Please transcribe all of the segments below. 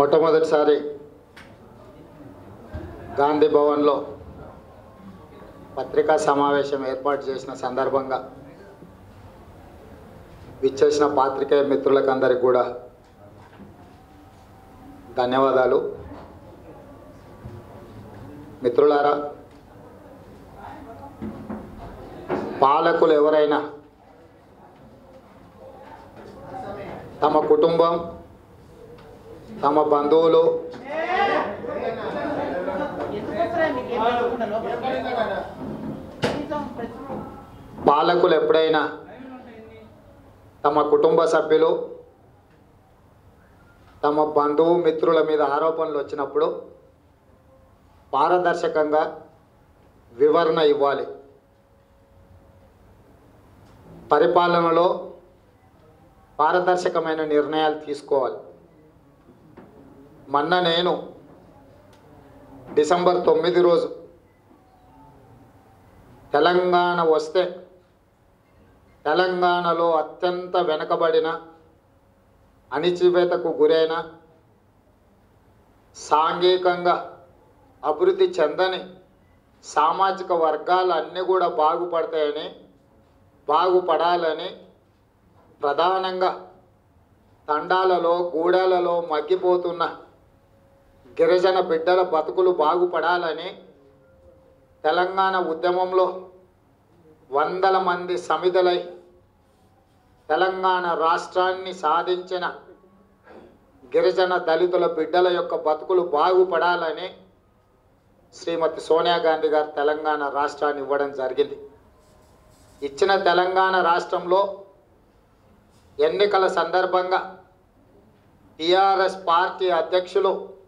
మొట్టమొదటిసారి గాంధీ భవన్లో పత్రికా సమావేశం ఏర్పాటు చేసిన సందర్భంగా విచ్చేసిన పాత్రికేయ మిత్రులకు అందరికి కూడా ధన్యవాదాలు మిత్రులారా పాలకులు ఎవరైనా తమ కుటుంబం తమ బంధువులు పాలకులు ఎప్పుడైనా తమ కుటుంబ సభ్యులు తమ బంధువు మిత్రుల మీద ఆరోపణలు వచ్చినప్పుడు పారదర్శకంగా వివరణ ఇవ్వాలి పరిపాలనలో పారదర్శకమైన నిర్ణయాలు తీసుకోవాలి మొన్న నేను డిసెంబర్ తొమ్మిది రోజు తెలంగాణ వస్తే తెలంగాణలో అత్యంత వెనుకబడిన అణిచివేతకు గురైన సాంఘికంగా అభివృద్ధి చెందని సామాజిక వర్గాలు అన్నీ కూడా బాగుపడతాయని బాగుపడాలని ప్రధానంగా తండాలలో గూడాలలో మగ్గిపోతున్న గిరిజన బిడ్డల బతుకులు బాగుపడాలని తెలంగాణ ఉద్యమంలో వందల మంది సమిధలై తెలంగాణ రాష్ట్రాన్ని సాధించిన గిరిజన దళితుల బిడ్డల యొక్క బతుకులు బాగుపడాలని శ్రీమతి సోనియా గాంధీ గారు తెలంగాణ రాష్ట్రాన్ని ఇవ్వడం జరిగింది ఇచ్చిన తెలంగాణ రాష్ట్రంలో ఎన్నికల సందర్భంగా టిఆర్ఎస్ పార్టీ అధ్యక్షులు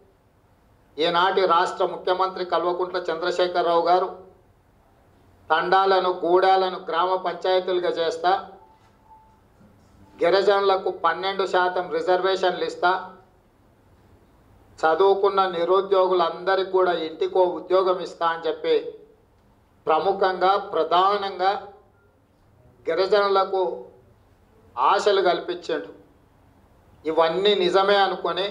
ఈనాటి రాష్ట్ర ముఖ్యమంత్రి కల్వకుంట్ల చంద్రశేఖరరావు గారు తండాలను గూడాలను గ్రామ పంచాయతీలుగా చేస్తా గిరిజనులకు పన్నెండు శాతం రిజర్వేషన్లు ఇస్తా చదువుకున్న నిరుద్యోగులందరికీ కూడా ఇంటికో ఉద్యోగం ఇస్తా అని చెప్పి ప్రముఖంగా ప్రధానంగా గిరిజనులకు ఆశలు కల్పించాడు ఇవన్నీ నిజమే అనుకొని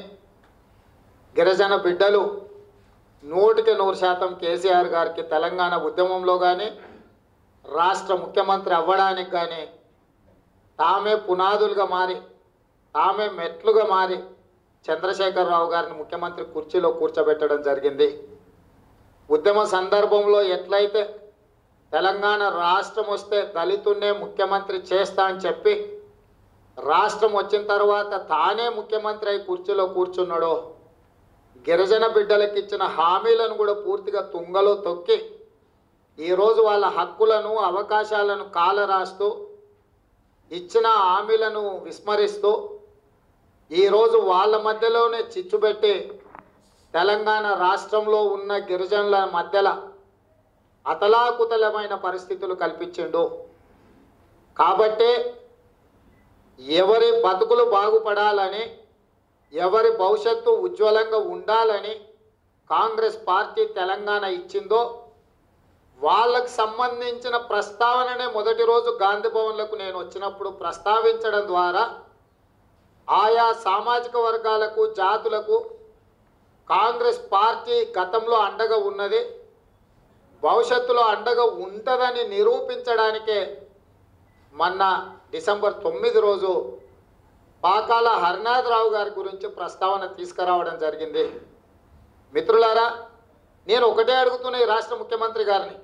గిరిజన బిడ్డలు నూటికి నూరు శాతం కేసీఆర్ గారికి తెలంగాణ ఉద్యమంలో కానీ రాష్ట్ర ముఖ్యమంత్రి అవ్వడానికి కానీ తామే పునాదులుగా మారి తామే మెట్లుగా మారి చంద్రశేఖరరావు గారిని ముఖ్యమంత్రి కుర్చీలో కూర్చోబెట్టడం జరిగింది ఉద్యమ సందర్భంలో ఎట్లయితే తెలంగాణ రాష్ట్రం వస్తే దళితున్నే ముఖ్యమంత్రి చేస్తా అని చెప్పి రాష్ట్రం వచ్చిన తర్వాత తానే ముఖ్యమంత్రి అయి కుర్చీలో కూర్చున్నాడో గిరిజన బిడ్డలకు ఇచ్చిన హామీలను కూడా పూర్తిగా తుంగలో తొక్కి ఈరోజు వాళ్ళ హక్కులను అవకాశాలను కాలరాస్తూ ఇచ్చిన హామీలను విస్మరిస్తూ ఈరోజు వాళ్ళ మధ్యలోనే చిచ్చుపెట్టి తెలంగాణ రాష్ట్రంలో ఉన్న గిరిజనుల మధ్యలో అతలాకుతలమైన పరిస్థితులు కల్పించిండు కాబట్టే ఎవరి బతుకులు బాగుపడాలని ఎవరి భవిష్యత్తు ఉజ్వలంగా ఉండాలని కాంగ్రెస్ పార్టీ తెలంగాణ ఇచ్చిందో వాళ్ళకు సంబంధించిన ప్రస్తావననే మొదటి రోజు గాంధీ భవన్లకు నేను వచ్చినప్పుడు ప్రస్తావించడం ద్వారా ఆయా సామాజిక వర్గాలకు జాతులకు కాంగ్రెస్ పార్టీ గతంలో అండగా ఉన్నది భవిష్యత్తులో అండగా ఉంటుందని నిరూపించడానికే మొన్న డిసెంబర్ తొమ్మిది రోజు పాకాల హరినాథరావు గారి గురించి ప్రస్తావన తీసుకురావడం జరిగింది మిత్రులారా నేను ఒకటే అడుగుతున్నా ఈ రాష్ట్ర ముఖ్యమంత్రి గారిని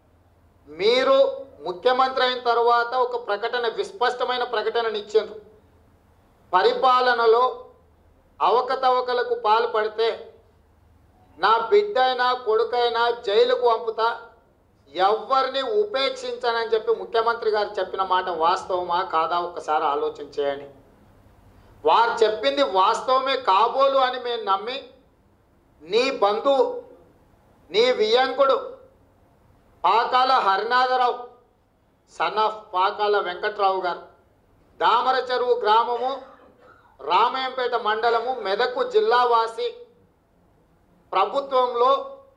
మీరు ముఖ్యమంత్రి అయిన తర్వాత ఒక ప్రకటన విస్పష్టమైన ప్రకటనను ఇచ్చారు పరిపాలనలో అవకతవకలకు పాల్పడితే నా బిడ్డైనా కొడుకైనా జైలుకు పంపుతా ఎవరిని ఉపేక్షించనని చెప్పి ముఖ్యమంత్రి గారు చెప్పిన మాట వాస్తవమా కాదా ఒక్కసారి ఆలోచన చేయండి వారు చెప్పింది వాస్తవమే కాబోలు అని మేము నమ్మి నీ బంధువు నీ వియంకుడు పాకాల హరినాథరావు సన్ ఆఫ్ పాకాల వెంకట్రావు గారు దామర చెరువు గ్రామము రామాయంపేట మండలము మెదకు జిల్లావాసి ప్రభుత్వంలో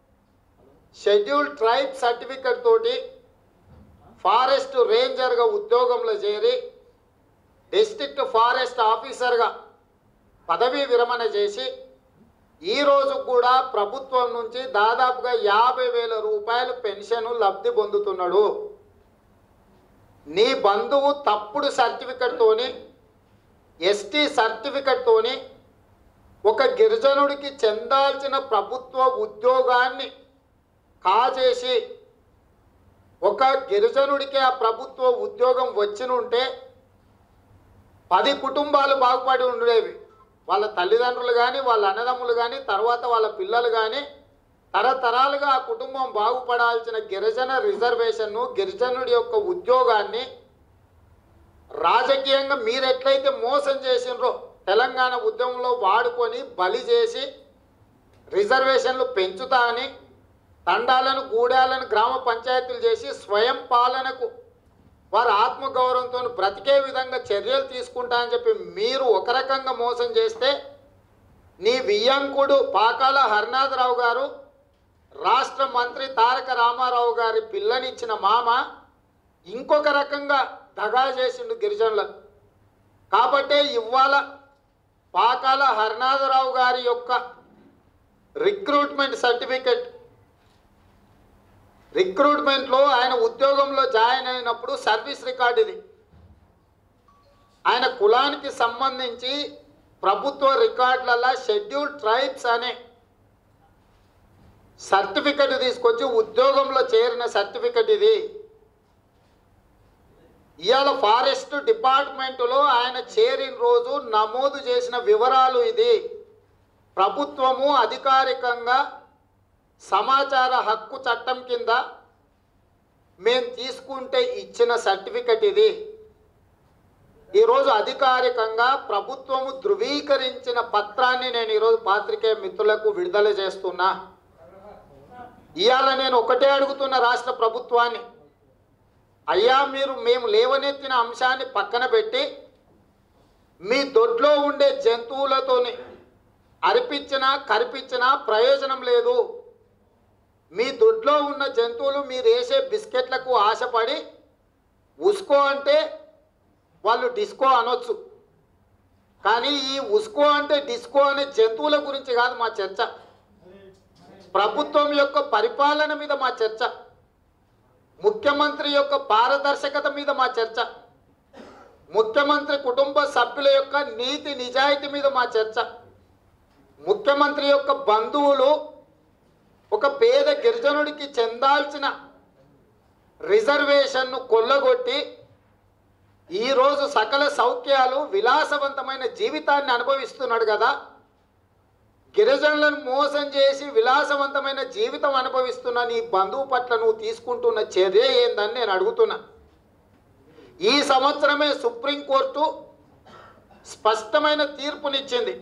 షెడ్యూల్ ట్రైబ్ సర్టిఫికెట్ తోటి ఫారెస్ట్ రేంజర్గా ఉద్యోగంలో చేరి డిస్ట్రిక్ట్ ఫారెస్ట్ ఆఫీసర్గా పదవీ విరమణ చేసి ఈ రోజు కూడా ప్రభుత్వం నుంచి దాదాపుగా యాభై వేల రూపాయలు పెన్షన్ లబ్ధి పొందుతున్నాడు నీ బంధువు తప్పుడు సర్టిఫికెట్తోని ఎస్టీ సర్టిఫికెట్తోని ఒక గిరిజనుడికి చెందాల్సిన ప్రభుత్వ ఉద్యోగాన్ని కాజేసి ఒక గిరిజనుడికి ఆ ప్రభుత్వ ఉద్యోగం వచ్చినుంటే పది కుటుంబాలు బాగుపడి ఉండేవి వాళ్ళ తల్లిదండ్రులు కానీ వాళ్ళ అన్నదమ్ములు కానీ తర్వాత వాళ్ళ పిల్లలు కానీ తరతరాలుగా ఆ కుటుంబం బాగుపడాల్సిన గిరిజన రిజర్వేషన్ను గిరిజనుడి యొక్క ఉద్యోగాన్ని రాజకీయంగా మీరు ఎట్లయితే మోసం చేసినరో తెలంగాణ ఉద్యమంలో వాడుకొని బలి చేసి రిజర్వేషన్లు పెంచుతా అని తండాలను గూడాలను గ్రామ పంచాయతీలు చేసి స్వయం పాలనకు వారు ఆత్మగౌరవంతో బ్రతికే విధంగా చర్యలు తీసుకుంటా అని చెప్పి మీరు ఒక రకంగా మోసం చేస్తే నీ వియ్యంకుడు పాకాల హరినాథరావు గారు రాష్ట్ర మంత్రి తారక రామారావు గారి పిల్లనిచ్చిన మామ ఇంకొక రకంగా దగా చేసిండు గిరిజనులకు కాబట్టే ఇవాళ పాకాల హరినాథరావు గారి యొక్క రిక్రూట్మెంట్ సర్టిఫికెట్ రిక్రూట్మెంట్లో ఆయన ఉద్యోగంలో జాయిన్ అయినప్పుడు సర్వీస్ రికార్డ్ ఇది ఆయన కులానికి సంబంధించి ప్రభుత్వ రికార్డులలో షెడ్యూల్ ట్రైబ్స్ అనే సర్టిఫికెట్ తీసుకొచ్చి ఉద్యోగంలో చేరిన సర్టిఫికెట్ ఇది ఇవాళ ఫారెస్ట్ డిపార్ట్మెంటులో ఆయన చేరిన రోజు నమోదు చేసిన వివరాలు ఇది ప్రభుత్వము అధికారికంగా సమాచార హక్కు చట్టం కింద మేము తీసుకుంటే ఇచ్చిన సర్టిఫికెట్ ఇది ఈరోజు అధికారికంగా ప్రభుత్వము ధృవీకరించిన పత్రాన్ని నేను ఈరోజు పాత్రికేయ మిత్రులకు విడుదల చేస్తున్నా ఇవాళ నేను ఒకటే అడుగుతున్న రాష్ట్ర ప్రభుత్వాన్ని అయ్యా మీరు మేము లేవనెత్తిన అంశాన్ని పక్కన పెట్టి మీ దొడ్లో ఉండే జంతువులతోని అరిపించినా కరిపించినా ప్రయోజనం లేదు మీ దొడ్లో ఉన్న జంతువులు మీరు వేసే బిస్కెట్లకు ఆశపడి ఉస్కో అంటే వాళ్ళు డిస్కో అనొచ్చు కానీ ఈ ఉస్కో అంటే డిస్కో అనే జంతువుల గురించి కాదు మా చర్చ ప్రభుత్వం యొక్క పరిపాలన మీద మా చర్చ ముఖ్యమంత్రి యొక్క పారదర్శకత మీద మా చర్చ ముఖ్యమంత్రి కుటుంబ సభ్యుల యొక్క నీతి నిజాయితీ మీద మా చర్చ ముఖ్యమంత్రి యొక్క బంధువులు ఒక పేద గిరిజనుడికి చెందాల్సిన రిజర్వేషన్ను కొల్లగొట్టి ఈరోజు సకల సౌఖ్యాలు విలాసవంతమైన జీవితాన్ని అనుభవిస్తున్నాడు కదా గిరిజనులను మోసం చేసి విలాసవంతమైన జీవితం అనుభవిస్తున్న నీ బంధువు పట్ల నువ్వు తీసుకుంటున్న చర్య ఏందని నేను అడుగుతున్నా ఈ సంవత్సరమే సుప్రీంకోర్టు స్పష్టమైన తీర్పునిచ్చింది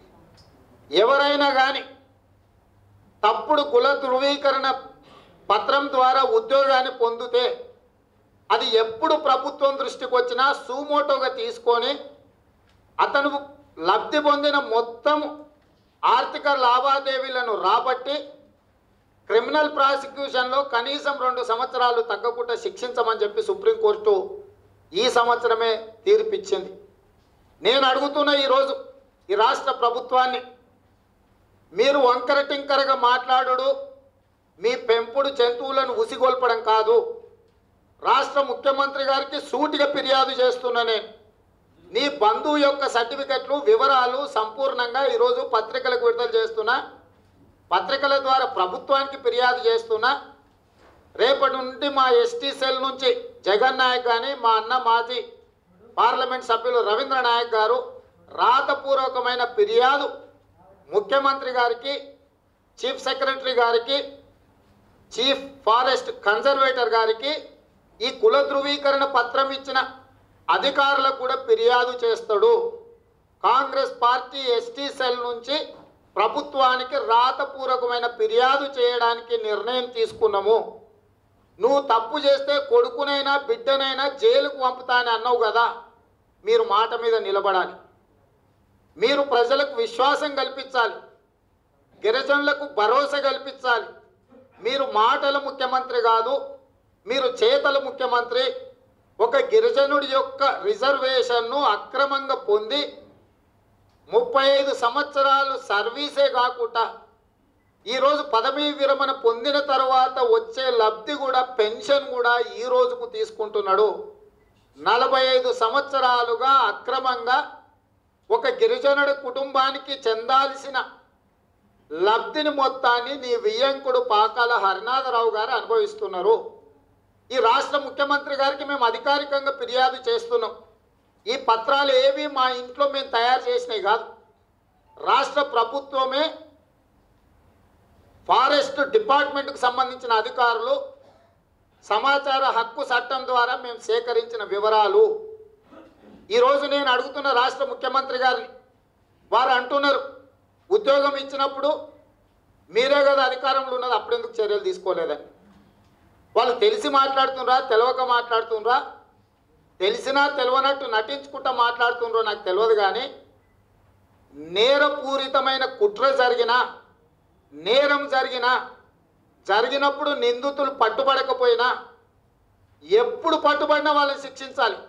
ఎవరైనా కానీ తప్పుడు కుల ధృవీకరణ పత్రం ద్వారా ఉద్యోగాన్ని పొందితే అది ఎప్పుడు ప్రభుత్వం దృష్టికి వచ్చినా సూమోటోగా తీసుకొని అతను లబ్ధి పొందిన మొత్తం ఆర్థిక లావాదేవీలను రాబట్టి క్రిమినల్ ప్రాసిక్యూషన్లో కనీసం రెండు సంవత్సరాలు తగ్గకుండా శిక్షించమని చెప్పి సుప్రీంకోర్టు ఈ సంవత్సరమే తీర్పిచ్చింది నేను అడుగుతున్న ఈరోజు ఈ రాష్ట్ర ప్రభుత్వాన్ని మీరు వంకర టింకరగా మాట్లాడు మీ పెంపుడు జంతువులను ఉసిగొల్పడం కాదు రాష్ట్ర ముఖ్యమంత్రి గారికి సూటిగా ఫిర్యాదు చేస్తున్నా నేను నీ బంధువు యొక్క సర్టిఫికెట్లు వివరాలు సంపూర్ణంగా ఈరోజు పత్రికలకు విడుదల చేస్తున్నా పత్రికల ద్వారా ప్రభుత్వానికి ఫిర్యాదు చేస్తున్నా రేపటి నుండి మా ఎస్టీ సెల్ నుంచి జగన్ నాయక్ కానీ మా అన్న మాజీ పార్లమెంట్ సభ్యులు రవీంద్ర నాయక్ గారు రాతపూర్వకమైన ఫిర్యాదు ముఖ్యమంత్రి గారికి చీఫ్ సెక్రటరీ గారికి చీఫ్ ఫారెస్ట్ కన్జర్వేటర్ గారికి ఈ కుల ధృవీకరణ పత్రం ఇచ్చిన అధికారులకు కూడా ఫిర్యాదు చేస్తాడు కాంగ్రెస్ పార్టీ ఎస్టీ సెల్ నుంచి ప్రభుత్వానికి రాతపూర్వకమైన ఫిర్యాదు చేయడానికి నిర్ణయం తీసుకున్నాము నువ్వు తప్పు చేస్తే కొడుకునైనా బిడ్డనైనా జైలుకు పంపుతా అని అన్నావు కదా మీరు మాట మీద నిలబడాలి మీరు ప్రజలకు విశ్వాసం కల్పించాలి గిరిజనులకు భరోసా కల్పించాలి మీరు మాటల ముఖ్యమంత్రి కాదు మీరు చేతల ముఖ్యమంత్రి ఒక గిరిజనుడి యొక్క రిజర్వేషన్ను అక్రమంగా పొంది ముప్పై ఐదు సంవత్సరాలు సర్వీసే కాకుండా ఈరోజు పదవీ విరమణ పొందిన తర్వాత వచ్చే లబ్ధి కూడా పెన్షన్ కూడా ఈ రోజుకు తీసుకుంటున్నాడు నలభై ఐదు సంవత్సరాలుగా అక్రమంగా ఒక గిరిజనుడి కుటుంబానికి చెందాల్సిన లబ్ధిని మొత్తాన్ని నీ వియ్యంకుడు పాకాల హరినాథరావు గారు అనుభవిస్తున్నారు ఈ రాష్ట్ర ముఖ్యమంత్రి గారికి మేము అధికారికంగా ఫిర్యాదు చేస్తున్నాం ఈ పత్రాలు ఏవి మా ఇంట్లో మేము తయారు చేసినవి కాదు రాష్ట్ర ప్రభుత్వమే ఫారెస్ట్ డిపార్ట్మెంట్కు సంబంధించిన అధికారులు సమాచార హక్కు చట్టం ద్వారా మేము సేకరించిన వివరాలు ఈరోజు నేను అడుగుతున్న రాష్ట్ర ముఖ్యమంత్రి గారిని వారు అంటున్నారు ఉద్యోగం ఇచ్చినప్పుడు మీరే కదా అధికారంలో ఉన్నది అప్పుడెందుకు చర్యలు తీసుకోలేదని వాళ్ళు తెలిసి మాట్లాడుతుండ్రా తెలవక మాట్లాడుతుండ్రా తెలిసినా తెలియనట్టు నటించుకుంటా మాట్లాడుతుండ్రో నాకు తెలియదు కానీ నేరపూరితమైన కుట్ర జరిగినా నేరం జరిగినా జరిగినప్పుడు నిందితులు పట్టుబడకపోయినా ఎప్పుడు పట్టుబడినా వాళ్ళని శిక్షించాలి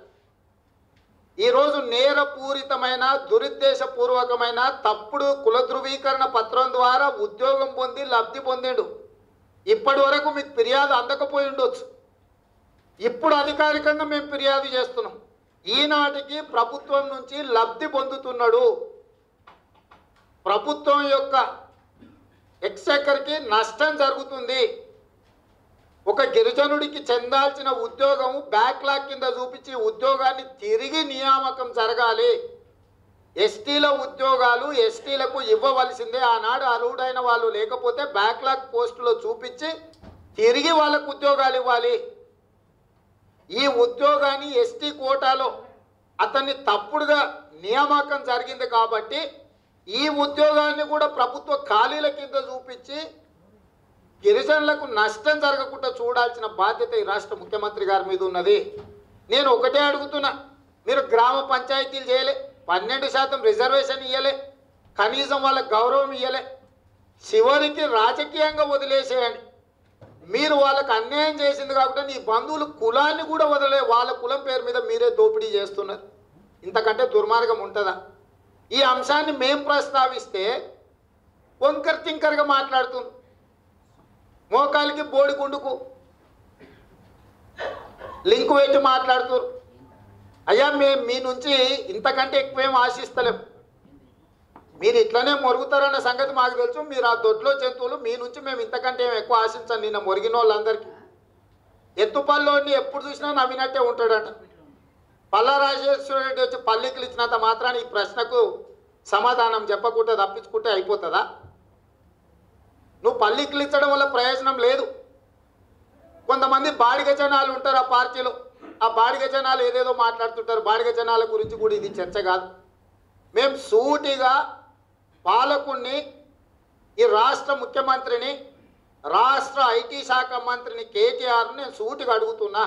ఈరోజు నేరపూరితమైన దురుద్దేశపూర్వకమైన తప్పుడు కుల ధృవీకరణ పత్రం ద్వారా ఉద్యోగం పొంది లబ్ధి పొందిండు ఇప్పటి వరకు మీకు ఫిర్యాదు అందకపోయి ఉండొచ్చు ఇప్పుడు అధికారికంగా మేము ఫిర్యాదు చేస్తున్నాం ఈనాటికి ప్రభుత్వం నుంచి లబ్ధి పొందుతున్నాడు ప్రభుత్వం యొక్క ఎక్సెక్కర్కి నష్టం జరుగుతుంది ఒక గిరిజనుడికి చెందాల్సిన ఉద్యోగం బ్యాక్లాగ్ కింద చూపించి ఉద్యోగాన్ని తిరిగి నియామకం జరగాలి ఎస్టీల ఉద్యోగాలు ఎస్టీలకు ఇవ్వవలసిందే ఆనాడు అర్హుడైన వాళ్ళు లేకపోతే బ్యాక్లాగ్ పోస్టులో చూపించి తిరిగి వాళ్ళకు ఉద్యోగాలు ఇవ్వాలి ఈ ఉద్యోగాన్ని ఎస్టీ కోటాలో అతన్ని తప్పుడుగా నియామకం జరిగింది కాబట్టి ఈ ఉద్యోగాన్ని కూడా ప్రభుత్వ ఖాళీల కింద చూపించి గిరిజనులకు నష్టం జరగకుండా చూడాల్సిన బాధ్యత ఈ రాష్ట్ర ముఖ్యమంత్రి గారి మీద ఉన్నది నేను ఒకటే అడుగుతున్నా మీరు గ్రామ పంచాయతీలు చేయలే పన్నెండు శాతం రిజర్వేషన్ ఇవ్వలే కనీసం వాళ్ళకి గౌరవం ఇవ్వలే చివరికి రాజకీయంగా వదిలేసేయండి మీరు వాళ్ళకి అన్యాయం చేసింది కాబట్టి నీ బంధువులు కులాన్ని కూడా వదలే వాళ్ళ కులం పేరు మీద మీరే దోపిడీ చేస్తున్నారు ఇంతకంటే దుర్మార్గం ఉంటుందా ఈ అంశాన్ని మేం ప్రస్తావిస్తే వంకర్ తింకర్గా మాట్లాడుతుంది మోకాలికి బోడిగుండుకు లింక్ పెట్టి మాట్లాడుతున్నారు అయ్యా మేము మీ నుంచి ఇంతకంటే ఎక్కువేం ఆశిస్తలేం మీరు ఇట్లనే మొరుగుతారన్న సంగతి మాకు తెలుసు మీరు ఆ దొడ్లో జంతువులు మీ నుంచి మేము ఇంతకంటే ఏం ఎక్కువ ఆశించండి నిన్న మొరిగిన వాళ్ళందరికీ ఎత్తుపల్లోని ఎప్పుడు చూసినా నవ్వినట్టే ఉంటాడట పల్లా రాజేశ్వర రెడ్డి వచ్చి పల్లికలు ఇచ్చినంత మాత్రాన ఈ ప్రశ్నకు సమాధానం చెప్పకుండా తప్పించుకుంటే అయిపోతుందా నువ్వు పల్లికలు ఇచ్చడం వల్ల ప్రయోజనం లేదు కొంతమంది బాడిగ జనాలు ఉంటారు ఆ పార్టీలో ఆ బాడిగ జనాలు ఏదేదో మాట్లాడుతుంటారు బాడిగ జనాల గురించి కూడా ఇది చర్చ కాదు మేము సూటిగా పాలకుణ్ణి ఈ రాష్ట్ర ముఖ్యమంత్రిని రాష్ట్ర ఐటీ శాఖ మంత్రిని కేటీఆర్ని నేను సూటిగా అడుగుతున్నా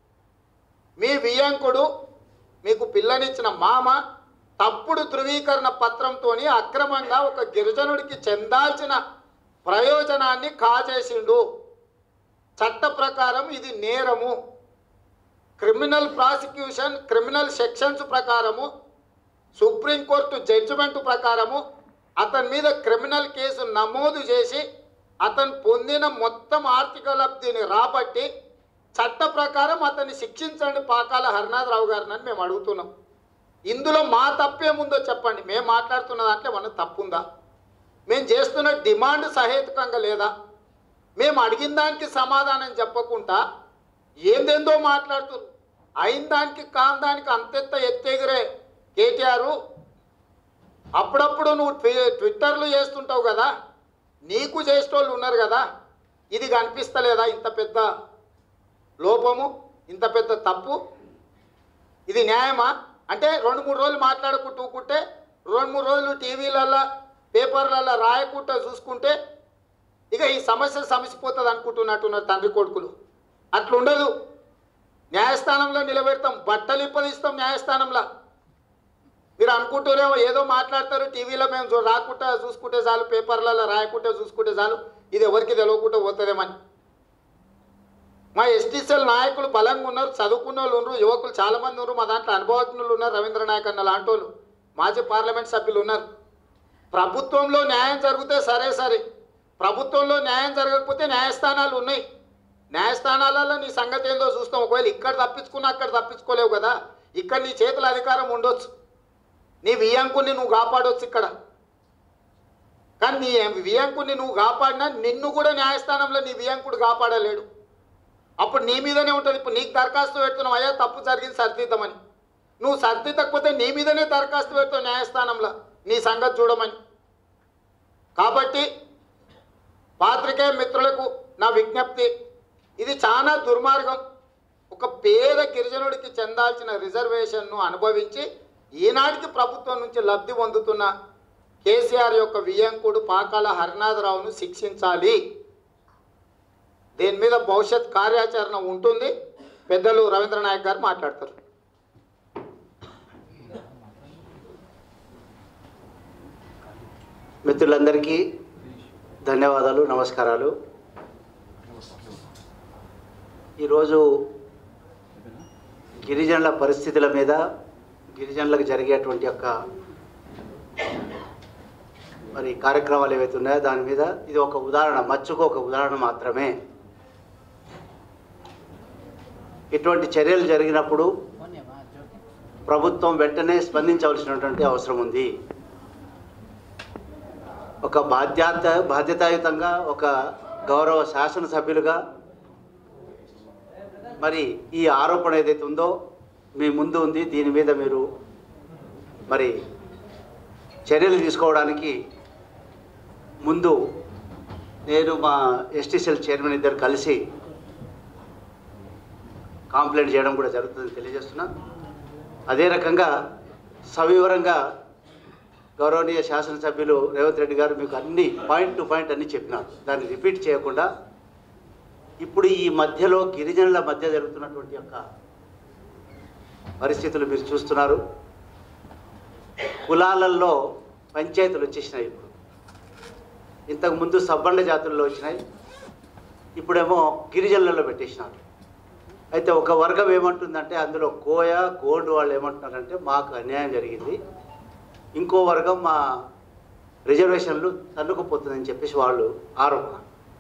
మీ వియంకుడు మీకు పిల్లనిచ్చిన మామ తప్పుడు ధృవీకరణ పత్రంతో అక్రమంగా ఒక గిరిజనుడికి చెందాల్సిన ప్రయోజనాన్ని కాజేసిండు చట్ట ప్రకారం ఇది నేరము క్రిమినల్ ప్రాసిక్యూషన్ క్రిమినల్ సెక్షన్స్ ప్రకారము సుప్రీంకోర్టు జడ్జిమెంట్ ప్రకారము అతని మీద క్రిమినల్ కేసు నమోదు చేసి అతను పొందిన మొత్తం ఆర్థిక లబ్ధిని రాబట్టి చట్ట ప్రకారం అతన్ని శిక్షించండి పాకాల హరినాథరావు గారిని అని మేము అడుగుతున్నాం ఇందులో మా తప్పేముందో చెప్పండి మేము మాట్లాడుతున్న దాంట్లో మన తప్పుందా మేము చేస్తున్న డిమాండ్ సహేతుకంగా లేదా మేము అడిగిన దానికి సమాధానం చెప్పకుండా ఏందేందో మాట్లాడుతున్నారు అయిన దానికి కాని దానికి అంతెంత ఎత్తెగిరే కేటీఆర్ అప్పుడప్పుడు నువ్వు ట్వి ట్విట్టర్లు చేస్తుంటావు కదా నీకు చేసేటోళ్ళు ఉన్నారు కదా ఇది కనిపిస్తలేదా ఇంత పెద్ద లోపము ఇంత పెద్ద తప్పు ఇది న్యాయమా అంటే రెండు మూడు రోజులు మాట్లాడుకుంటూ ఊకుంటే రెండు మూడు రోజులు టీవీలల్లో పేపర్లలో రాయకుండా చూసుకుంటే ఇక ఈ సమస్య సమసిపోతుంది అనుకుంటున్నట్టున్నారు తండ్రి కొడుకులు అట్లుండదు న్యాయస్థానంలో నిలబెడతాం బట్టలు ఇప్పదిస్తాం న్యాయస్థానంలో మీరు అనుకుంటారేమో ఏదో మాట్లాడతారు టీవీలో మేము చూ- రాకుండా చూసుకుంటే చాలు పేపర్లలో రాయకుండా చూసుకుంటే చాలు ఇది ఎవరికి తెలియకుండా పోతుందేమని మా ఎస్టీసీఎల్ నాయకులు బలంగా ఉన్నారు చదువుకున్న వాళ్ళు ఉన్నారు యువకులు చాలామంది ఉన్నారు మా దాంట్లో అనుభవజ్ఞులు ఉన్నారు రవీంద్ర నాయక్ అన్న లాంటి వాళ్ళు మాజీ పార్లమెంట్ సభ్యులు ఉన్నారు ప్రభుత్వంలో న్యాయం జరిగితే సరే సరే ప్రభుత్వంలో న్యాయం జరగకపోతే న్యాయస్థానాలు ఉన్నాయి న్యాయస్థానాలలో నీ సంగతి ఏందో చూస్తాం ఒకవేళ ఇక్కడ తప్పించుకున్నా అక్కడ తప్పించుకోలేవు కదా ఇక్కడ నీ చేతుల అధికారం ఉండొచ్చు నీ వియాంకుని నువ్వు కాపాడొచ్చు ఇక్కడ కానీ నీ వియాంకుని నువ్వు కాపాడినా నిన్ను కూడా న్యాయస్థానంలో నీ వియాంకుడు కాపాడలేడు అప్పుడు నీ మీదనే ఉంటుంది ఇప్పుడు నీకు దరఖాస్తు పెడుతున్నావు అయ్యా తప్పు జరిగింది సరిదిద్దామని నువ్వు సరిదిద్దకపోతే నీ మీదనే దరఖాస్తు పెడతావు న్యాయస్థానంలో నీ సంగతి చూడమని కాబట్టి పాత్రికేయ మిత్రులకు నా విజ్ఞప్తి ఇది చాలా దుర్మార్గం ఒక పేద గిరిజనుడికి చెందాల్సిన రిజర్వేషన్ను అనుభవించి ఈనాటికి ప్రభుత్వం నుంచి లబ్ధి పొందుతున్న కేసీఆర్ యొక్క వియంకుడు పాకాల హరినాథరావును శిక్షించాలి దీని మీద భవిష్యత్ కార్యాచరణ ఉంటుంది పెద్దలు రవీంద్ర నాయక్ గారు మాట్లాడతారు మిత్రులందరికీ ధన్యవాదాలు నమస్కారాలు ఈరోజు గిరిజనుల పరిస్థితుల మీద గిరిజనులకు జరిగేటువంటి యొక్క మరి కార్యక్రమాలు ఏవైతే ఉన్నాయో దాని మీద ఇది ఒక ఉదాహరణ మచ్చుకు ఒక ఉదాహరణ మాత్రమే ఇటువంటి చర్యలు జరిగినప్పుడు ప్రభుత్వం వెంటనే స్పందించవలసినటువంటి అవసరం ఉంది ఒక బాధ్యత బాధ్యతాయుతంగా ఒక గౌరవ శాసనసభ్యులుగా మరి ఈ ఆరోపణ ఏదైతే ఉందో మీ ముందు ఉంది దీని మీద మీరు మరి చర్యలు తీసుకోవడానికి ముందు నేను మా ఎస్టీసీఎల్ చైర్మన్ ఇద్దరు కలిసి కాంప్లైంట్ చేయడం కూడా జరుగుతుందని తెలియజేస్తున్నా అదే రకంగా సవివరంగా గౌరవనీయ శాసనసభ్యులు రేవంత్ రెడ్డి గారు మీకు అన్ని పాయింట్ టు పాయింట్ అన్ని చెప్పినారు దాన్ని రిపీట్ చేయకుండా ఇప్పుడు ఈ మధ్యలో గిరిజనుల మధ్య జరుగుతున్నటువంటి యొక్క పరిస్థితులు మీరు చూస్తున్నారు కులాలలో పంచాయతీలు వచ్చేసినాయి ఇప్పుడు ఇంతకుముందు సబ్బండ జాతుల్లో వచ్చినాయి ఇప్పుడేమో గిరిజనులలో పెట్టేసినారు అయితే ఒక వర్గం ఏమంటుందంటే అందులో కోయ గోండు వాళ్ళు ఏమంటున్నారంటే మాకు అన్యాయం జరిగింది ఇంకో వర్గం మా రిజర్వేషన్లు తన్నుకుపోతుందని చెప్పేసి వాళ్ళు ఆరోపణ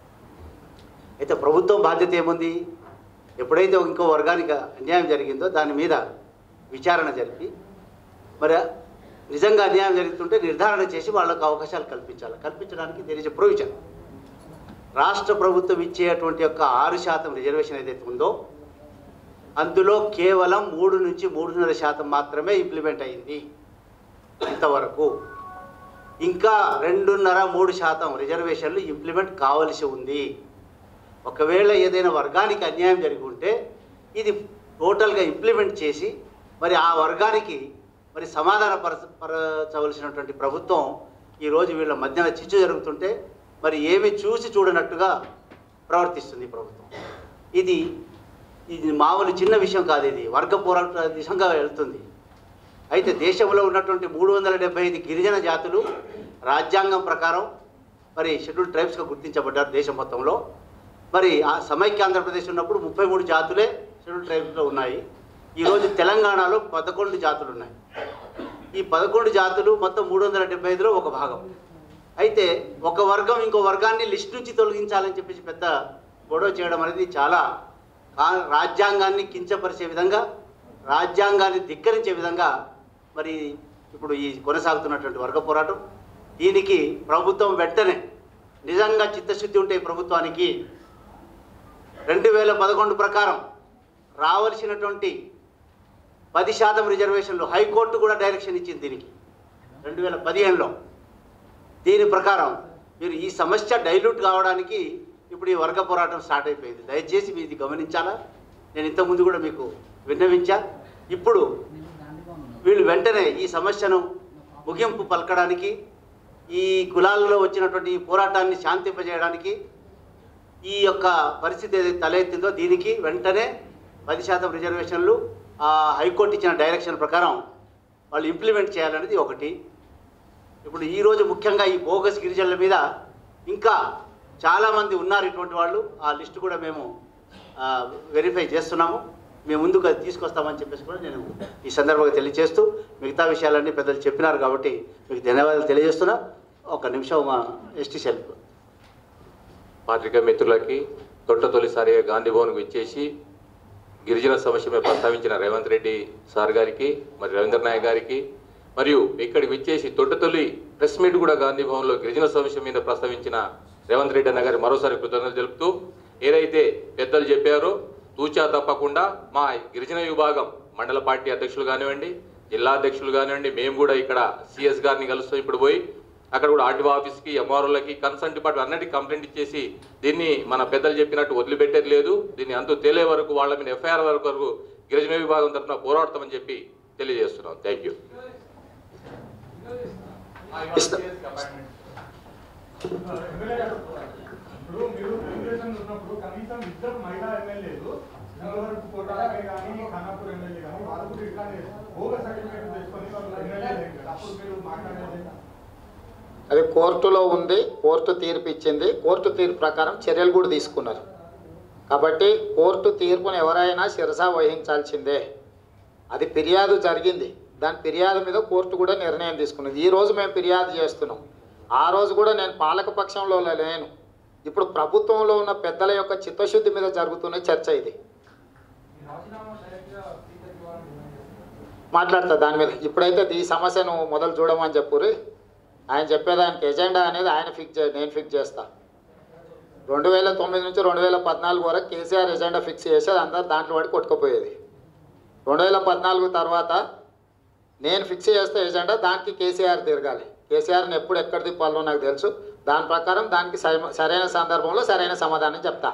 అయితే ప్రభుత్వం బాధ్యత ఏముంది ఎప్పుడైతే ఇంకో వర్గానికి అన్యాయం జరిగిందో దాని మీద విచారణ జరిపి మరి నిజంగా అన్యాయం జరుగుతుంటే నిర్ధారణ చేసి వాళ్ళకు అవకాశాలు కల్పించాలి కల్పించడానికి తెలియజే ప్రొవిజన్ రాష్ట్ర ప్రభుత్వం ఇచ్చేటువంటి యొక్క ఆరు శాతం రిజర్వేషన్ ఏదైతే ఉందో అందులో కేవలం మూడు నుంచి మూడున్నర శాతం మాత్రమే ఇంప్లిమెంట్ అయింది ఇంతవరకు ఇంకా రెండున్నర మూడు శాతం రిజర్వేషన్లు ఇంప్లిమెంట్ కావలసి ఉంది ఒకవేళ ఏదైనా వర్గానికి అన్యాయం జరిగి ఉంటే ఇది టోటల్గా ఇంప్లిమెంట్ చేసి మరి ఆ వర్గానికి మరి సమాధాన పరచ పరచవలసినటువంటి ప్రభుత్వం ఈరోజు వీళ్ళ మధ్యన చిచ్చు జరుగుతుంటే మరి ఏమి చూసి చూడనట్టుగా ప్రవర్తిస్తుంది ఈ ప్రభుత్వం ఇది ఇది మామూలు చిన్న విషయం కాదు ఇది వర్గ పోరాట దిశగా వెళ్తుంది అయితే దేశంలో ఉన్నటువంటి మూడు వందల డెబ్బై ఐదు గిరిజన జాతులు రాజ్యాంగం ప్రకారం మరి షెడ్యూల్ ట్రైబ్స్గా గుర్తించబడ్డారు దేశం మొత్తంలో మరి ఆ సమైక్య ఆంధ్రప్రదేశ్ ఉన్నప్పుడు ముప్పై మూడు జాతులే షెడ్యూల్ ట్రైబ్స్లో ఉన్నాయి ఈరోజు తెలంగాణలో పదకొండు జాతులు ఉన్నాయి ఈ పదకొండు జాతులు మొత్తం మూడు వందల డెబ్బై ఐదులో ఒక భాగం అయితే ఒక వర్గం ఇంకో వర్గాన్ని లిస్ట్ నుంచి తొలగించాలని చెప్పేసి పెద్ద గొడవ చేయడం అనేది చాలా కా- రాజ్యాంగాన్ని కించపరిచే విధంగా రాజ్యాంగాన్ని ధిక్కరించే విధంగా మరి ఇప్పుడు ఈ కొనసాగుతున్నటువంటి వర్గ పోరాటం దీనికి ప్రభుత్వం వెంటనే నిజంగా చిత్తశుద్ధి ఉంటే ఈ ప్రభుత్వానికి రెండు వేల పదకొండు ప్రకారం రావాల్సినటువంటి పది శాతం రిజర్వేషన్లు హైకోర్టు కూడా డైరెక్షన్ ఇచ్చింది దీనికి రెండు వేల పదిహేనులో దీని ప్రకారం మీరు ఈ సమస్య డైల్యూట్ కావడానికి ఇప్పుడు ఈ వర్గ పోరాటం స్టార్ట్ అయిపోయింది దయచేసి మీరు ఇది గమనించాలా నేను ఇంతకుముందు కూడా మీకు విన్నవించా ఇప్పుడు వీళ్ళు వెంటనే ఈ సమస్యను ముగింపు పలకడానికి ఈ కులాలలో వచ్చినటువంటి ఈ పోరాటాన్ని శాంతింపజేయడానికి ఈ యొక్క పరిస్థితి ఏదైతే తలెత్తిందో దీనికి వెంటనే పది శాతం రిజర్వేషన్లు ఆ హైకోర్టు ఇచ్చిన డైరెక్షన్ ప్రకారం వాళ్ళు ఇంప్లిమెంట్ చేయాలనేది ఒకటి ఇప్పుడు ఈరోజు ముఖ్యంగా ఈ బోగస్ గిరిజనుల మీద ఇంకా చాలామంది ఉన్నారు ఇటువంటి వాళ్ళు ఆ లిస్టు కూడా మేము వెరిఫై చేస్తున్నాము మేము ముందుకు అది తీసుకొస్తామని చెప్పేసి కూడా నేను ఈ సందర్భంగా తెలియజేస్తూ మిగతా విషయాలన్నీ పెద్దలు చెప్పినారు కాబట్టి మీకు ధన్యవాదాలు తెలియజేస్తున్నా ఒక నిమిషం మా ఎస్టీ సెల్ఫ్ పాత్రికా మిత్రులకి తొట్ట తొలిసారిగా గాంధీ భవన్కు ఇచ్చేసి గిరిజన సమస్య మీద ప్రస్తావించిన రేవంత్ రెడ్డి సార్ గారికి మరి రవీంద్ర నాయక్ గారికి మరియు ఇక్కడికి విచ్చేసి తొట్టతొలి ప్రెస్ మీట్ కూడా గాంధీ భవన్లో గిరిజన సమస్య మీద ప్రస్తావించిన రేవంత్ రెడ్డి అన్న గారి మరోసారి కృతజ్ఞతలు తెలుపుతూ ఏదైతే పెద్దలు చెప్పారో తూచా తప్పకుండా మా గిరిజన విభాగం మండల పార్టీ అధ్యక్షులు కానివ్వండి జిల్లా అధ్యక్షులు కానివ్వండి మేము కూడా ఇక్కడ సిఎస్ గారిని కలుస్తాం ఇప్పుడు పోయి అక్కడ కూడా ఆర్టీఓ ఆఫీస్కి ఎంఆర్ఓలకి కన్సర్న్ డిపార్ట్మెంట్ అన్నిటికీ కంప్లైంట్ ఇచ్చేసి దీన్ని మన పెద్దలు చెప్పినట్టు వదిలిపెట్టేది లేదు దీన్ని అంతు తేలే వరకు వాళ్ళ మీద ఎఫ్ఐఆర్ వరకు వరకు గిరిజన విభాగం తరఫున పోరాడతామని చెప్పి తెలియజేస్తున్నాం థ్యాంక్ యూ ఇస్తా- ఎమ్మెల్యే గారు, ఇప్పుడు మీరు తెలుగుదేశం ఉన్నప్పుడు కనీసం ఇద్దరు మహిళా ఎమ్మెల్యేలు ఇంతవరకు కోటాలకే కానీ ఖానాపూర్ ఎమ్మెల్యే కానీ వాళ్ళు కూడా ఇట్లానే బోగస్ సర్టిఫికేట్ తెచ్చుకొని వాళ్ళు ఎమ్మెల్యే లేదు కదా అప్పుడు మీరు మాట్లాడేది అది కోర్టులో ఉంది కోర్టు తీర్పు ఇచ్చింది కోర్టు తీర్పు ప్రకారం చర్యలు కూడా తీసుకున్నారు కాబట్టి కోర్టు తీర్పును ఎవరైనా శిరసా వహించాల్సిందే అది ఫిర్యాదు జరిగింది దాని ఫిర్యాదు మీద కోర్టు కూడా నిర్ణయం తీసుకున్నది ఈ రోజు మేము ఫిర్యాదు చేస్తున్నాం ఆ రోజు కూడా నేను పాలక పక్షంలో లేను ఇప్పుడు ప్రభుత్వంలో ఉన్న పెద్దల యొక్క చిత్తశుద్ధి మీద జరుగుతున్న చర్చ ఇది మాట్లాడతా దాని మీద ఇప్పుడైతే ఈ సమస్యను మొదలు చూడమని చెప్పుర్రి ఆయన చెప్పేదానికి ఎజెండా అనేది ఆయన ఫిక్స్ చే నేను ఫిక్స్ చేస్తా రెండు వేల తొమ్మిది నుంచి రెండు వేల పద్నాలుగు వరకు కేసీఆర్ ఎజెండా ఫిక్స్ చేసేది అందరు దాంట్లో పడి కొట్టుకుపోయేది రెండు వేల పద్నాలుగు తర్వాత నేను ఫిక్స్ చేస్తే ఎజెండా దానికి కేసీఆర్ తిరగాలి కేసీఆర్ని ఎప్పుడు ఎక్కడ తిప్పాలో నాకు తెలుసు దాని ప్రకారం దానికి సరి- సరైన సందర్భంలో సరైన సమాధానం చెప్తా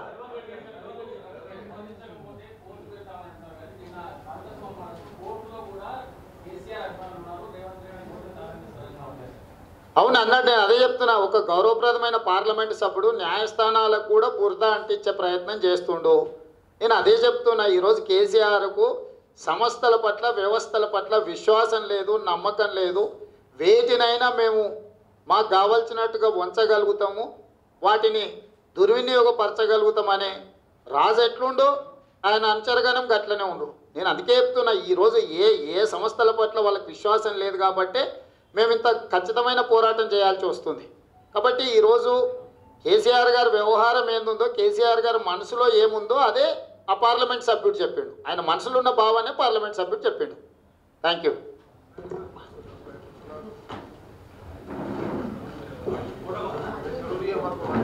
అవును అన్నట్టు నేను అదే చెప్తున్నా ఒక గౌరవప్రదమైన పార్లమెంటు సభ్యుడు న్యాయస్థానాలకు కూడా బురద అంటించే ప్రయత్నం చేస్తుండు నేను అదే చెప్తున్నా ఈరోజు కేసీఆర్కు సంస్థల పట్ల వ్యవస్థల పట్ల విశ్వాసం లేదు నమ్మకం లేదు వేటినైనా మేము మాకు కావలసినట్టుగా ఉంచగలుగుతాము వాటిని దుర్వినియోగపరచగలుగుతామనే రాజు ఎట్లుండో ఆయన అంచరగానం గట్లనే ఉండు నేను అందుకే చెప్తున్నా ఈరోజు ఏ ఏ సంస్థల పట్ల వాళ్ళకి విశ్వాసం లేదు కాబట్టే మేము ఇంత ఖచ్చితమైన పోరాటం చేయాల్సి వస్తుంది కాబట్టి ఈరోజు కేసీఆర్ గారి వ్యవహారం ఏందుందో కేసీఆర్ గారి మనసులో ఏముందో అదే ఆ పార్లమెంట్ సభ్యుడు చెప్పిండు ఆయన మనసులో ఉన్న భావాన్ని పార్లమెంట్ సభ్యుడు చెప్పిండు థ్యాంక్ యూ స్టూడియో వర్క్